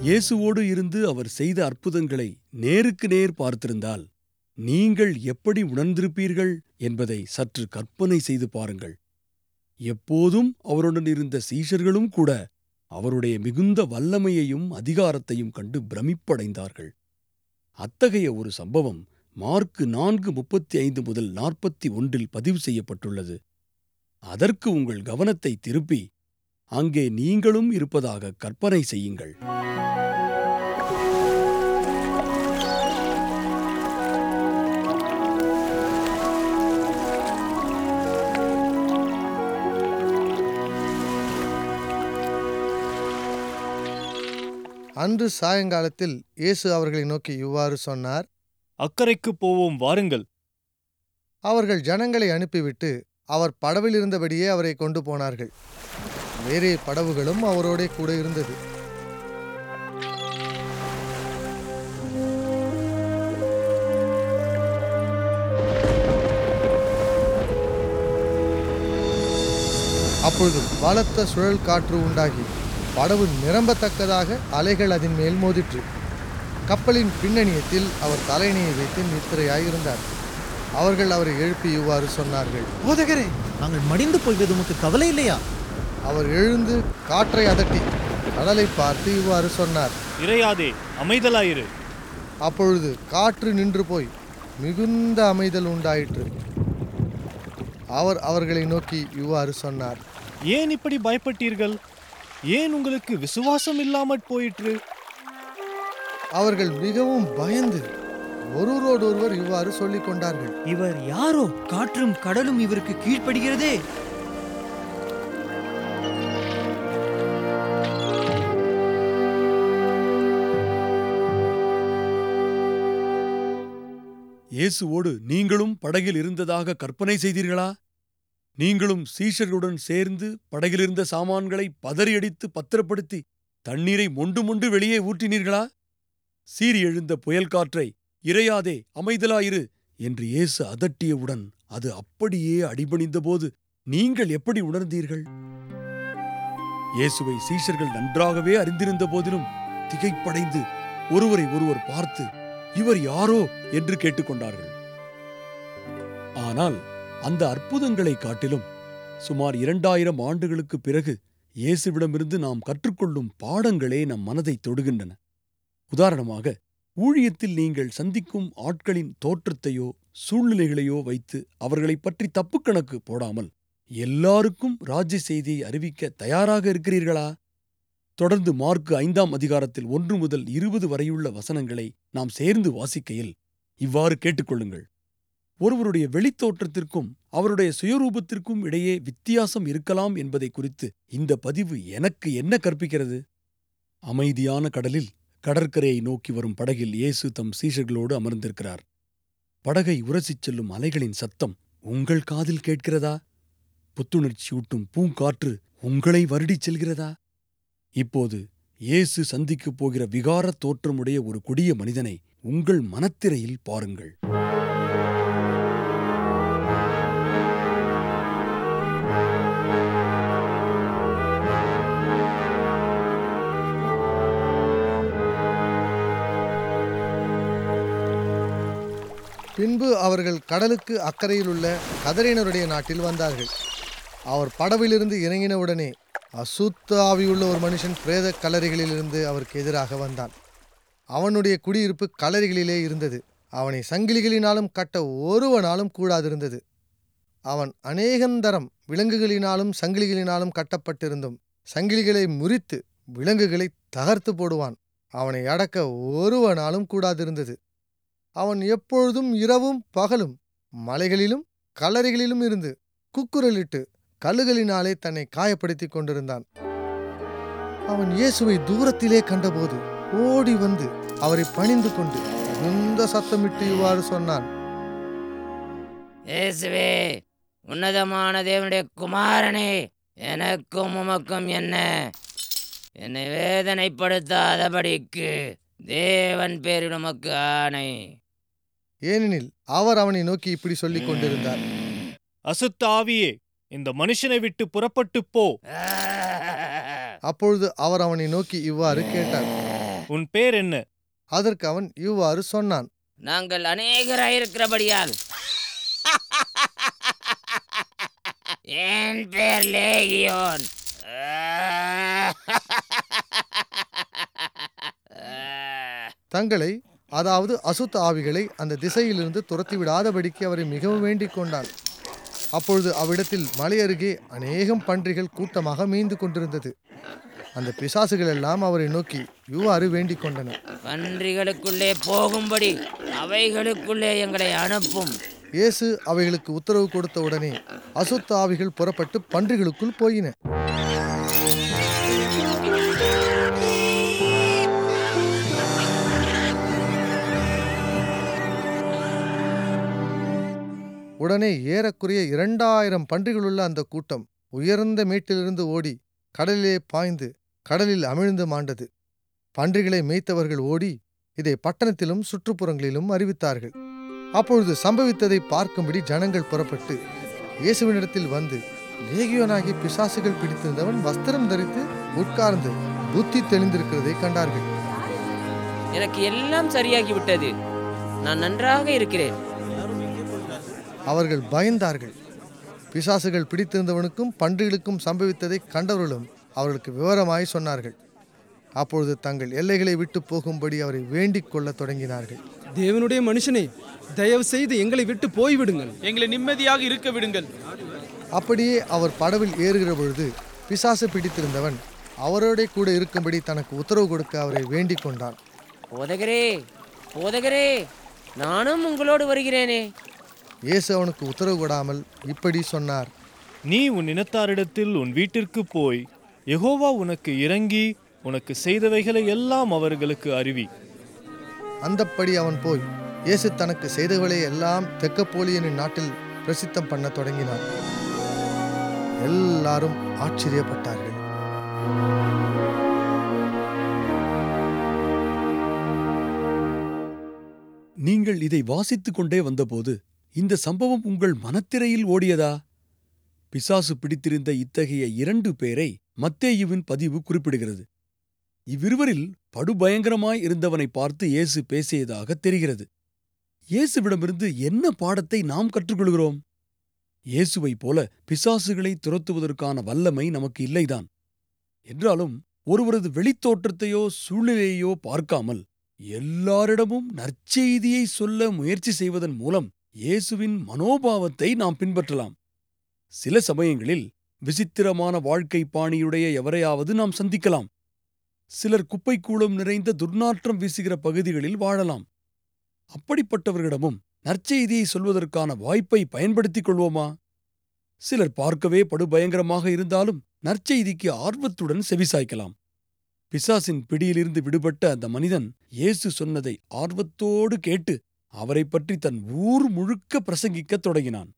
இயேசுவோடு இருந்து அவர் செய்த அற்புதங்களை நேருக்கு நேர் பார்த்திருந்தால் நீங்கள் எப்படி உணர்ந்திருப்பீர்கள் என்பதை சற்று கற்பனை செய்து பாருங்கள் எப்போதும் அவருடன் இருந்த சீஷர்களும் கூட அவருடைய மிகுந்த வல்லமையையும் அதிகாரத்தையும் கண்டு பிரமிப்படைந்தார்கள் அத்தகைய ஒரு சம்பவம் மார்க்கு நான்கு முப்பத்தி ஐந்து முதல் நாற்பத்தி ஒன்றில் பதிவு செய்யப்பட்டுள்ளது அதற்கு உங்கள் கவனத்தை திருப்பி அங்கே நீங்களும் இருப்பதாக கற்பனை செய்யுங்கள் அன்று சாயங்காலத்தில் இயேசு அவர்களை நோக்கி இவ்வாறு சொன்னார் அக்கறைக்குப் போவோம் வாருங்கள் அவர்கள் ஜனங்களை அனுப்பிவிட்டு அவர் படவில் இருந்தபடியே அவரை கொண்டு போனார்கள் வேறே படவுகளும் அவரோடே கூட இருந்தது அப்பொழுது பலத்த சுழல் காற்று உண்டாகி படவு நிரம்பத்தக்கதாக அலைகள் அதன் மேல் மோதிற்று கப்பலின் பின்னணியத்தில் அவர் தலையணையை வைத்து நித்திரையாயிருந்தார் அவர்கள் அவரை எழுப்பி இவ்வாறு சொன்னார்கள் போதகரே நாங்கள் மடிந்து போய்வது உமக்கு கவலை இல்லையா அவர் எழுந்து காற்றை அதட்டி கடலை பார்த்து இவ்வாறு சொன்னார் இறையாதே அமைதலாயிரு அப்பொழுது காற்று நின்று போய் மிகுந்த அமைதல் உண்டாயிற்று அவர் அவர்களை நோக்கி இவ்வாறு சொன்னார் ஏன் இப்படி பயப்பட்டீர்கள் ஏன் உங்களுக்கு விசுவாசம் இல்லாமற் போயிற்று அவர்கள் மிகவும் பயந்து ஒருவரோடொருவர் இவ்வாறு சொல்லிக் கொண்டார்கள் இவர் யாரோ காற்றும் கடலும் இவருக்கு கீழ்ப்படுகிறதே இயேசுவோடு நீங்களும் படகில் இருந்ததாக கற்பனை செய்தீர்களா நீங்களும் சீஷர்களுடன் சேர்ந்து படகிலிருந்த சாமான்களை பதறியடித்து பத்திரப்படுத்தி தண்ணீரை மொண்டு மொண்டு வெளியே ஊற்றினீர்களா சீறி எழுந்த புயல் காற்றை இறையாதே அமைதலாயிரு என்று இயேசு அதட்டியவுடன் அது அப்படியே அடிபணிந்தபோது நீங்கள் எப்படி உணர்ந்தீர்கள் இயேசுவை சீஷர்கள் நன்றாகவே அறிந்திருந்த போதிலும் திகைப்படைந்து ஒருவரை ஒருவர் பார்த்து இவர் யாரோ என்று கேட்டுக்கொண்டார்கள் ஆனால் அந்த அற்புதங்களைக் காட்டிலும் சுமார் இரண்டாயிரம் ஆண்டுகளுக்குப் பிறகு இயேசுவிடமிருந்து நாம் கற்றுக்கொள்ளும் பாடங்களே நம் மனதை தொடுகின்றன உதாரணமாக ஊழியத்தில் நீங்கள் சந்திக்கும் ஆட்களின் தோற்றத்தையோ சூழ்நிலைகளையோ வைத்து அவர்களைப் பற்றி தப்புக்கணக்கு போடாமல் எல்லாருக்கும் ராஜ்ய செய்தியை அறிவிக்க தயாராக இருக்கிறீர்களா தொடர்ந்து மார்க்கு ஐந்தாம் அதிகாரத்தில் ஒன்று முதல் இருபது வரையுள்ள வசனங்களை நாம் சேர்ந்து வாசிக்கையில் இவ்வாறு கேட்டுக்கொள்ளுங்கள் ஒருவருடைய வெளித்தோற்றத்திற்கும் அவருடைய சுயரூபத்திற்கும் இடையே வித்தியாசம் இருக்கலாம் என்பதை குறித்து இந்த பதிவு எனக்கு என்ன கற்பிக்கிறது அமைதியான கடலில் கடற்கரையை நோக்கி வரும் படகில் இயேசு தம் சீஷர்களோடு அமர்ந்திருக்கிறார் படகை உரசிச் செல்லும் அலைகளின் சத்தம் உங்கள் காதில் கேட்கிறதா புத்துணர்ச்சியூட்டும் பூங்காற்று உங்களை வருடிச் செல்கிறதா இப்போது இயேசு சந்திக்கப் போகிற விகாரத் தோற்றமுடைய ஒரு கொடிய மனிதனை உங்கள் மனத்திரையில் பாருங்கள் பின்பு அவர்கள் கடலுக்கு அக்கறையில் உள்ள கதறினருடைய நாட்டில் வந்தார்கள் அவர் படவிலிருந்து இறங்கினவுடனே அசுத்த ஆவியுள்ள ஒரு மனுஷன் பிரேத கல்லறைகளிலிருந்து அவருக்கு எதிராக வந்தான் அவனுடைய குடியிருப்பு கல்லறைகளிலே இருந்தது அவனை சங்கிலிகளினாலும் கட்ட ஒருவனாலும் கூடாதிருந்தது அவன் அநேகந்தரம் விலங்குகளினாலும் சங்கிலிகளினாலும் கட்டப்பட்டிருந்தும் சங்கிலிகளை முறித்து விலங்குகளை தகர்த்து போடுவான் அவனை அடக்க ஒருவனாலும் கூடாதிருந்தது அவன் எப்பொழுதும் இரவும் பகலும் மலைகளிலும் கல்லறைகளிலும் இருந்து குக்குரலிட்டு கல்லுகளினாலே தன்னை காயப்படுத்திக் கொண்டிருந்தான் அவன் இயேசுவை தூரத்திலே கண்டபோது ஓடி வந்து அவரை பணிந்து கொண்டு மிகுந்த சத்தமிட்டு இவ்வாறு சொன்னான் இயேசுவே உன்னதமான தேவனுடைய குமாரனே எனக்கும் உமக்கும் என்ன என்னை வேதனைப்படுத்தாதபடிக்கு தேவன் பேரில் உமக்கு ஆணை ஏனெனில் அவர் அவனை நோக்கி இப்படி சொல்லிக் கொண்டிருந்தார் அசுத்த ஆவியே இந்த மனுஷனை விட்டு புறப்பட்டுப் போ அப்பொழுது அவர் அவனை நோக்கி இவ்வாறு கேட்டார் உன் பேர் என்ன அதற்கு அவன் இவ்வாறு சொன்னான் நாங்கள் அநேகராயிருக்கிறபடியால் என் பேர் லேகியோன் தங்களை அதாவது அசுத்த ஆவிகளை அந்த திசையிலிருந்து துரத்தி விடாதபடிக்கு அவரை மிகவும் வேண்டிக் கொண்டான் அப்பொழுது அவ்விடத்தில் மலை அருகே அநேகம் பன்றிகள் கூட்டமாக மேய்ந்து கொண்டிருந்தது அந்த பிசாசுகள் எல்லாம் அவரை நோக்கி இவ்வாறு வேண்டிக் கொண்டன பன்றிகளுக்குள்ளே போகும்படி அவைகளுக்குள்ளே எங்களை அனுப்பும் இயேசு அவைகளுக்கு உத்தரவு கொடுத்த உடனே அசுத்த ஆவிகள் புறப்பட்டு பன்றிகளுக்குள் போயின உடனே ஏறக்குறைய இரண்டாயிரம் பன்றிகளுள்ள அந்த கூட்டம் உயர்ந்த மேட்டிலிருந்து ஓடி கடலிலே பாய்ந்து கடலில் அமிழ்ந்து மாண்டது பன்றிகளை மேய்த்தவர்கள் ஓடி இதை பட்டணத்திலும் சுற்றுப்புறங்களிலும் அறிவித்தார்கள் அப்பொழுது சம்பவித்ததை பார்க்கும்படி ஜனங்கள் புறப்பட்டு இயேசுவினிடத்தில் வந்து லேகியோனாகி பிசாசுகள் பிடித்திருந்தவன் வஸ்திரம் தரித்து உட்கார்ந்து புத்தி தெளிந்திருக்கிறதை கண்டார்கள் எனக்கு எல்லாம் சரியாகி விட்டது நான் நன்றாக இருக்கிறேன் அவர்கள் பயந்தார்கள் பிசாசுகள் பிடித்திருந்தவனுக்கும் பன்றிகளுக்கும் சம்பவித்ததை கண்டவர்களும் அவர்களுக்கு விவரமாய் சொன்னார்கள் அப்பொழுது தங்கள் எல்லைகளை விட்டு போகும்படி அவரை வேண்டிக் கொள்ளத் தொடங்கினார்கள் தேவனுடைய மனுஷனே தயவு செய்து எங்களை விட்டு போய்விடுங்கள் எங்களை நிம்மதியாக இருக்க விடுங்கள் அப்படியே அவர் படவில் ஏறுகிற பொழுது பிசாசு பிடித்திருந்தவன் அவரோட கூட இருக்கும்படி தனக்கு உத்தரவு கொடுக்க அவரை வேண்டிக் கொண்டான் போதகரே போதகரே நானும் உங்களோடு வருகிறேனே இயேசு அவனுக்கு உத்தரவு கொடாமல் இப்படி சொன்னார் நீ உன் இனத்தாரிடத்தில் உன் வீட்டிற்கு போய் யெகோவா உனக்கு இறங்கி உனக்கு செய்தவைகளை எல்லாம் அவர்களுக்கு அறிவி அந்தப்படி அவன் போய் இயேசு தனக்கு செய்தவளை எல்லாம் தெக்கப்போலியனின் நாட்டில் பிரசித்தம் பண்ண தொடங்கினான் எல்லாரும் ஆச்சரியப்பட்டார்கள் நீங்கள் இதை வாசித்துக் கொண்டே வந்தபோது இந்த சம்பவம் உங்கள் மனத்திரையில் ஓடியதா பிசாசு பிடித்திருந்த இத்தகைய இரண்டு பேரை மத்தேயுவின் பதிவு குறிப்பிடுகிறது இவ்விருவரில் படுபயங்கரமாய் இருந்தவனை பார்த்து இயேசு பேசியதாக தெரிகிறது இயேசுவிடமிருந்து என்ன பாடத்தை நாம் கற்றுக்கொள்கிறோம் இயேசுவைப் போல பிசாசுகளை துரத்துவதற்கான வல்லமை நமக்கு இல்லைதான் என்றாலும் ஒருவரது வெளித்தோற்றத்தையோ சூழ்நிலையையோ பார்க்காமல் எல்லாரிடமும் நற்செய்தியை சொல்ல முயற்சி செய்வதன் மூலம் இயேசுவின் மனோபாவத்தை நாம் பின்பற்றலாம் சில சமயங்களில் விசித்திரமான வாழ்க்கை பாணியுடைய எவரையாவது நாம் சந்திக்கலாம் சிலர் குப்பைக்கூளம் நிறைந்த துர்நாற்றம் வீசுகிற பகுதிகளில் வாழலாம் அப்படிப்பட்டவர்களிடமும் நற்செய்தியை சொல்வதற்கான வாய்ப்பை பயன்படுத்திக் கொள்வோமா சிலர் பார்க்கவே படுபயங்கரமாக இருந்தாலும் நற்செய்திக்கு ஆர்வத்துடன் செவிசாய்க்கலாம் பிசாசின் பிடியிலிருந்து விடுபட்ட அந்த மனிதன் இயேசு சொன்னதை ஆர்வத்தோடு கேட்டு அவரைப் பற்றி தன் ஊர் முழுக்க பிரசங்கிக்கத் தொடங்கினான்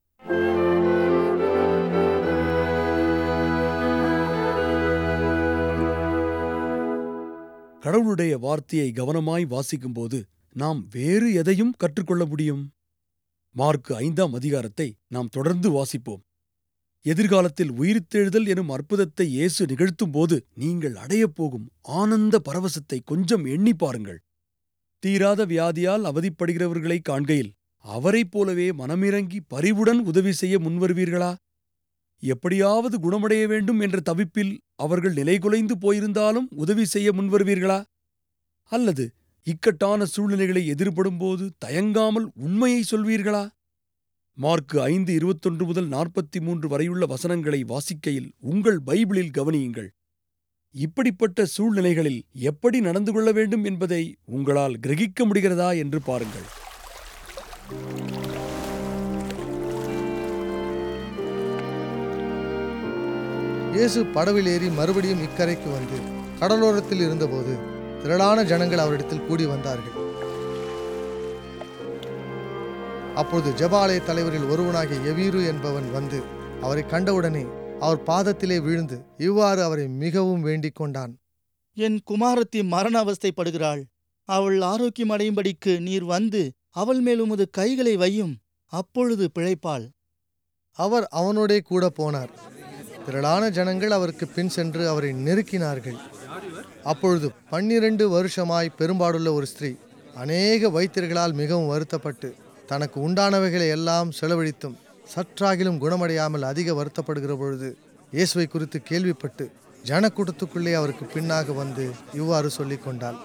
கடவுளுடைய வார்த்தையை கவனமாய் வாசிக்கும்போது நாம் வேறு எதையும் கற்றுக்கொள்ள முடியும் மார்க்கு ஐந்தாம் அதிகாரத்தை நாம் தொடர்ந்து வாசிப்போம் எதிர்காலத்தில் உயிர்த்தெழுதல் எனும் அற்புதத்தை இயேசு நிகழ்த்தும்போது நீங்கள் அடையப் போகும் ஆனந்த பரவசத்தை கொஞ்சம் எண்ணி பாருங்கள் தீராத வியாதியால் அவதிப்படுகிறவர்களை காண்கையில் அவரைப் போலவே மனமிறங்கி பரிவுடன் உதவி செய்ய முன்வருவீர்களா எப்படியாவது குணமடைய வேண்டும் என்ற தவிப்பில் அவர்கள் நிலைகுலைந்து போயிருந்தாலும் உதவி செய்ய முன்வருவீர்களா அல்லது இக்கட்டான சூழ்நிலைகளை எதிர்படும்போது தயங்காமல் உண்மையை சொல்வீர்களா மார்க்கு ஐந்து இருபத்தொன்று முதல் நாற்பத்தி மூன்று வரையுள்ள வசனங்களை வாசிக்கையில் உங்கள் பைபிளில் கவனியுங்கள் இப்படிப்பட்ட சூழ்நிலைகளில் எப்படி நடந்து கொள்ள வேண்டும் என்பதை உங்களால் கிரகிக்க முடிகிறதா என்று பாருங்கள் இயேசு படவில் ஏறி மறுபடியும் இக்கரைக்கு வந்து கடலோரத்தில் இருந்தபோது திரளான ஜனங்கள் அவரிடத்தில் கூடி வந்தார்கள் அப்பொழுது ஜெபாலய தலைவரில் ஒருவனாகிய எவீரு என்பவன் வந்து அவரை கண்டவுடனே அவர் பாதத்திலே விழுந்து இவ்வாறு அவரை மிகவும் வேண்டிக் கொண்டான் என் குமாரத்தி மரண அவஸ்தைப்படுகிறாள் அவள் ஆரோக்கியம் அடையும்படிக்கு நீர் வந்து அவள் மேல் உமது கைகளை வையும் அப்பொழுது பிழைப்பாள் அவர் அவனோடே கூட போனார் திரளான ஜனங்கள் அவருக்கு பின் சென்று அவரை நெருக்கினார்கள் அப்பொழுது பன்னிரண்டு வருஷமாய் பெரும்பாடுள்ள ஒரு ஸ்திரீ அநேக வைத்தியர்களால் மிகவும் வருத்தப்பட்டு தனக்கு உண்டானவைகளை எல்லாம் செலவழித்தும் சற்றாகிலும் குணமடையாமல் அதிக வருத்தப்படுகிற பொழுது இயேசுவை குறித்து கேள்விப்பட்டு ஜனக்கூட்டத்துக்குள்ளே அவருக்கு பின்னாக வந்து இவ்வாறு சொல்லிக் கொண்டாள்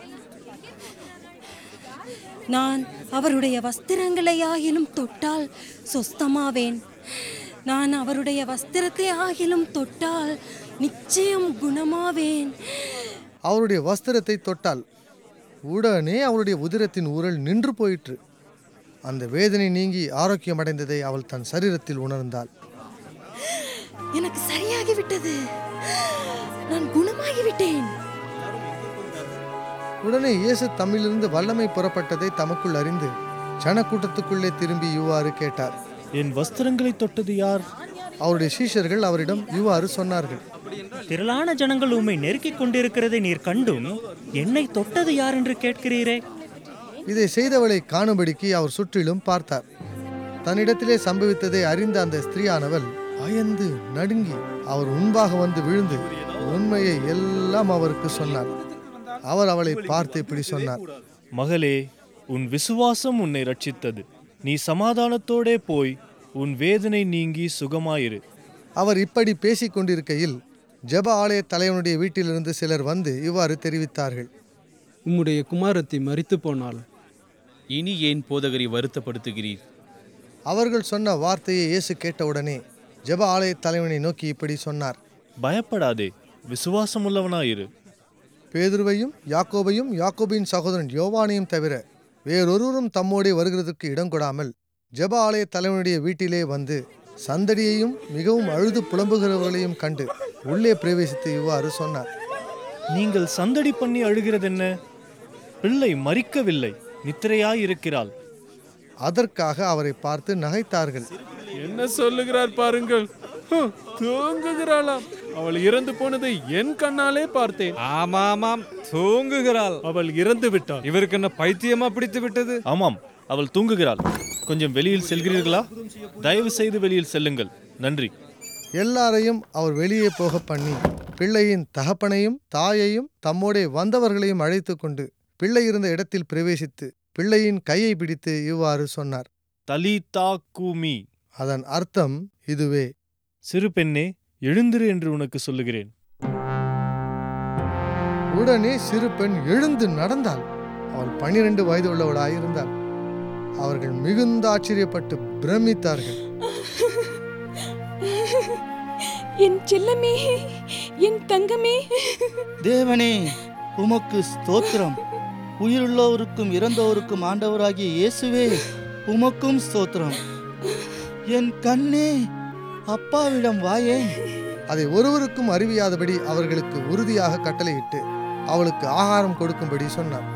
நான் அவருடைய வஸ்திரங்களை ஆகிலும் தொட்டால் சொஸ்தமாவேன் நான் அவருடைய வஸ்திரத்தை ஆகிலும் தொட்டால் நிச்சயம் குணமாவேன் அவருடைய வஸ்திரத்தை தொட்டாள் உடனே அவருடைய உதிரத்தின் ஊரல் நின்று போயிற்று அந்த வேதனை நீங்கி ஆரோக்கியமடைந்ததை அவள் தன் சரீரத்தில் உணர்ந்தாள் எனக்கு சரியாகிவிட்டது நான் குணமாகிவிட்டேன் உடனே இயேசு தம்மிலிருந்து வல்லமை புறப்பட்டதை தமக்குள் அறிந்து ஜனக்கூட்டத்துக்குள்ளே திரும்பி இவ்வாறு கேட்டார் என் வஸ்திரங்களை தொட்டது யார் அவருடைய சீஷர்கள் அவரிடம் இவ்வாறு சொன்னார்கள் திரளான ஜனங்கள் உம்மை நெருக்கிக் கொண்டிருக்கிறதை நீர் கண்டும் என்னை தொட்டது யார் என்று கேட்கிறீரே இதை செய்தவளை காணும்படிக்கு அவர் சுற்றிலும் பார்த்தார் தன்னிடத்திலே சம்பவித்ததை அறிந்த அந்த ஸ்திரீயானவள் பயந்து நடுங்கி அவர் முன்பாக வந்து விழுந்து உண்மையை எல்லாம் அவருக்கு சொன்னார் அவர் அவளை பார்த்து இப்படி சொன்னார் மகளே உன் விசுவாசம் உன்னை ரட்சித்தது நீ சமாதானத்தோடே போய் உன் வேதனை நீங்கி சுகமாயிரு அவர் இப்படி பேசிக் கொண்டிருக்கையில் ஜெப ஆலய தலைவனுடைய வீட்டிலிருந்து சிலர் வந்து இவ்வாறு தெரிவித்தார்கள் உம்முடைய குமாரத்தி மரித்து போனாள் இனி ஏன் போதகரை வருத்தப்படுத்துகிறீர் அவர்கள் சொன்ன வார்த்தையை இயேசு கேட்டவுடனே ஜெப ஆலய தலைவனை நோக்கி இப்படி சொன்னார் பயப்படாதே விசுவாசமுள்ளவனாயிரு பேதுருவையும் யாக்கோபையும் யாக்கோபின் சகோதரன் யோவானையும் தவிர வேறொருவரும் தம்மோடே வருகிறதுக்கு இடம் கொடாமல் ஜெப ஆலய தலைவனுடைய வீட்டிலே வந்து சந்தடியையும் மிகவும் அழுது புலம்புகிறவர்களையும் கண்டு உள்ளே பிரவேசித்து இவ்வாறு சொன்னார் நீங்கள் சந்தடி பண்ணி அழுகிறதென்ன பிள்ளை மறிக்கவில்லை நித்திரையாயிருக்கிறாள் அதற்காக அவரை பார்த்து நகைத்தார்கள் என்ன சொல்லுகிறார் பாருங்கள் ஹம், தூங்குகிறாளாம் அவள் இறந்து போனதை என் கண்ணாலே பார்த்தேன் ஆமாமாம் தூங்குகிறாள் அவள் இறந்து விட்டாள் இவருக்கு என்ன பைத்தியமா பிடித்து விட்டது ஆமாம் அவள் தூங்குகிறாள் கொஞ்சம் வெளியில் செல்கிறீர்களா தயவு செய்து வெளியில் செல்லுங்கள் நன்றி எல்லாரையும் அவர் வெளியே போக பண்ணி பிள்ளையின் தகப்பனையும் தாயையும் தம்மோடே வந்தவர்களையும் அழைத்து கொண்டு பிள்ளை இருந்த இடத்தில் பிரவேசித்து பிள்ளையின் கையை பிடித்து இவ்வாறு சொன்னார் தலிதா கூமி அதன் அர்த்தம் இதுவே சிறு பெண்ணே எழுந்திரு என்று உனக்கு சொல்லுகிறேன் உடனே சிறு பெண் எழுந்து நடந்தாள் அவள் பனிரெண்டு வயது உள்ளவளாயிருந்தாள் அவர்கள் மிகுந்த ஆச்சரியப்பட்டு பிரமித்தார்கள் என் செல்லமே என் தங்கமே தேவனே உமக்கு ஸ்தோத்திரம் உயிருள்ளோருக்கும் இறந்தோருக்கும் ஆண்டவராகிய இயேசுவே உமக்கும் ஸ்தோத்திரம் என் கண்ணே அப்பாவிடம் வாயேன் அதை ஒருவருக்கும் அறிவியாதபடி அவர்களுக்கு உறுதியாக கட்டளையிட்டு அவளுக்கு ஆகாரம் கொடுக்கும்படி சொன்னார்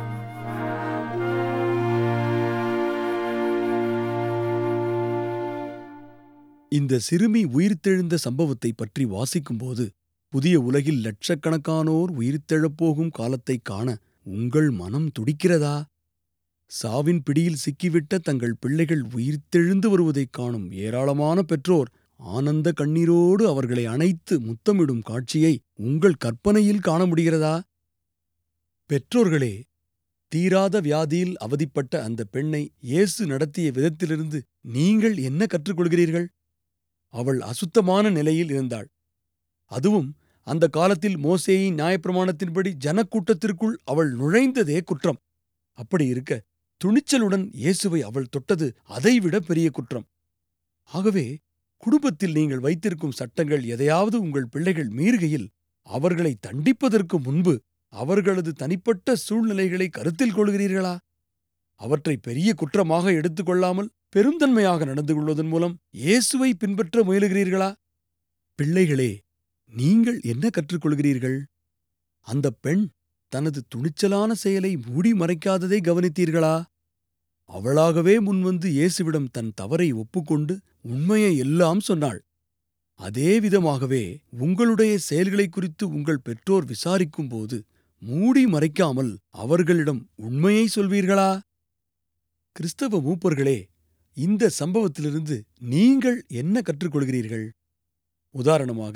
இந்த சிறுமி உயிர்த்தெழுந்த சம்பவத்தை பற்றி வாசிக்கும்போது புதிய உலகில் லட்சக்கணக்கானோர் உயிர்த்தெழப் போகும் காலத்தைக் காண உங்கள் மனம் துடிக்கிறதா சாவின் பிடியில் சிக்கிவிட்ட தங்கள் பிள்ளைகள் உயிர்த்தெழுந்து வருவதைக் காணும் ஏராளமான பெற்றோர் ஆனந்த கண்ணீரோடு அவர்களை அணைத்து முத்தமிடும் காட்சியை உங்கள் கற்பனையில் காண முடிகிறதா பெற்றோர்களே தீராத வியாதியில் அவதிப்பட்ட அந்த பெண்ணை இயேசு நடத்திய விதத்திலிருந்து நீங்கள் என்ன கற்றுக்கொள்கிறீர்கள் அவள் அசுத்தமான நிலையில் இருந்தாள் அதுவும் அந்த காலத்தில் மோசேயின் நியாயப்பிரமாணத்தின்படி ஜனக்கூட்டத்திற்குள் அவள் நுழைந்ததே குற்றம் அப்படி இருக்க துணிச்சலுடன் இயேசுவை அவள் தொட்டது அதைவிட பெரிய குற்றம் ஆகவே குடும்பத்தில் நீங்கள் வைத்திருக்கும் சட்டங்கள் எதையாவது உங்கள் பிள்ளைகள் மீறுகையில் அவர்களை தண்டிப்பதற்கு முன்பு அவர்களது தனிப்பட்ட சூழ்நிலைகளை கருத்தில் கொள்கிறீர்களா அவற்றை பெரிய குற்றமாக எடுத்துக்கொள்ளாமல் பெருந்தன்மையாக நடந்து கொள்வதன் மூலம் இயேசுவை பின்பற்ற முயலுகிறீர்களா பிள்ளைகளே நீங்கள் என்ன கற்றுக்கொள்கிறீர்கள் அந்த பெண் தனது துணிச்சலான செயலை மூடி மறைக்காததை கவனித்தீர்களா அவளாகவே முன்வந்து இயேசுவிடம் தன் தவறை ஒப்புக்கொண்டு உண்மையை எல்லாம் சொன்னாள் அதே விதமாகவே உங்களுடைய செயல்களை குறித்து உங்கள் பெற்றோர் விசாரிக்கும்போது மூடி மறைக்காமல் அவர்களிடம் உண்மையை சொல்வீர்களா கிறிஸ்தவ மூப்பர்களே இந்த சம்பவத்திலிருந்து நீங்கள் என்ன கற்றுக்கொள்கிறீர்கள் உதாரணமாக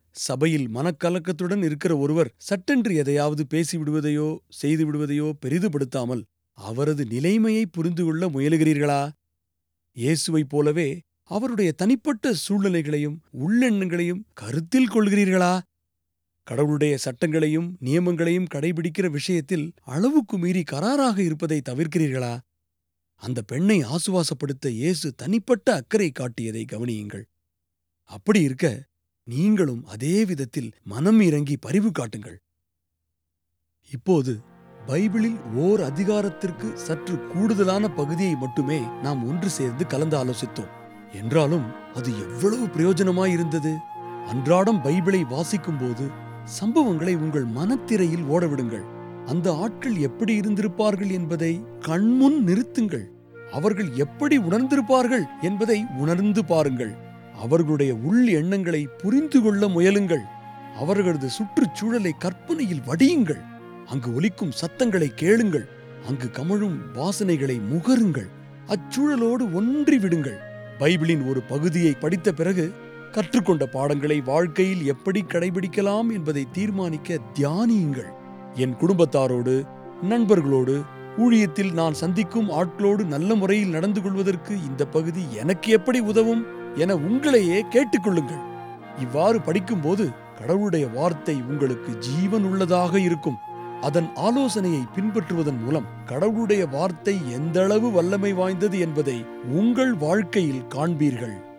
சபையில் மனக்கலக்கத்துடன் இருக்கிற ஒருவர் சட்டென்று எதையாவது பேசிவிடுவதையோ செய்து விடுவதையோ பெரிதுபடுத்தாமல் அவரது நிலைமையை புரிந்து கொள்ள முயலுகிறீர்களா இயேசுவைப் போலவே அவருடைய தனிப்பட்ட சூழ்நிலைகளையும் உள்ளெண்ணங்களையும் கருத்தில் கொள்கிறீர்களா கடவுளுடைய சட்டங்களையும் நியமங்களையும் கடைபிடிக்கிற விஷயத்தில் அளவுக்கு மீறி கராராக இருப்பதை தவிர்க்கிறீர்களா அந்த பெண்ணை ஆசுவாசப்படுத்த இயேசு தனிப்பட்ட அக்கறை காட்டியதை கவனியுங்கள் அப்படி இருக்க நீங்களும் அதே விதத்தில் மனம் இறங்கி பரிவு காட்டுங்கள் இப்போது பைபிளில் ஓர் அதிகாரத்திற்கு சற்று கூடுதலான பகுதியை மட்டுமே நாம் ஒன்று சேர்ந்து கலந்து ஆலோசித்தோம் என்றாலும் அது எவ்வளவு பிரயோஜனமாயிருந்தது அன்றாடம் பைபிளை வாசிக்கும்போது சம்பவங்களை உங்கள் மனத்திரையில் ஓடவிடுங்கள் அந்த ஆட்கள் எப்படி இருந்திருப்பார்கள் என்பதை கண்முன் நிறுத்துங்கள் அவர்கள் எப்படி உணர்ந்திருப்பார்கள் என்பதை உணர்ந்து பாருங்கள் அவர்களுடைய உள் எண்ணங்களை புரிந்து கொள்ள முயலுங்கள் அவர்களது சுற்றுச்சூழலை கற்பனையில் வடியுங்கள் அங்கு ஒலிக்கும் சத்தங்களை கேளுங்கள் அங்கு கமழும் வாசனைகளை முகருங்கள் அச்சூழலோடு ஒன்றி விடுங்கள் பைபிளின் ஒரு பகுதியை படித்த பிறகு கற்றுக்கொண்ட பாடங்களை வாழ்க்கையில் எப்படி கடைபிடிக்கலாம் என்பதை தீர்மானிக்க தியானியுங்கள் என் குடும்பத்தாரோடு நண்பர்களோடு ஊழியத்தில் நான் சந்திக்கும் ஆட்களோடு நல்ல முறையில் நடந்து கொள்வதற்கு இந்த பகுதி எனக்கு எப்படி உதவும் என உங்களையே கேட்டுக்கொள்ளுங்கள் இவ்வாறு படிக்கும்போது கடவுளுடைய வார்த்தை உங்களுக்கு ஜீவன் உள்ளதாக இருக்கும் அதன் ஆலோசனையை பின்பற்றுவதன் மூலம் கடவுளுடைய வார்த்தை எந்தளவு வல்லமை வாய்ந்தது என்பதை உங்கள் வாழ்க்கையில் காண்பீர்கள்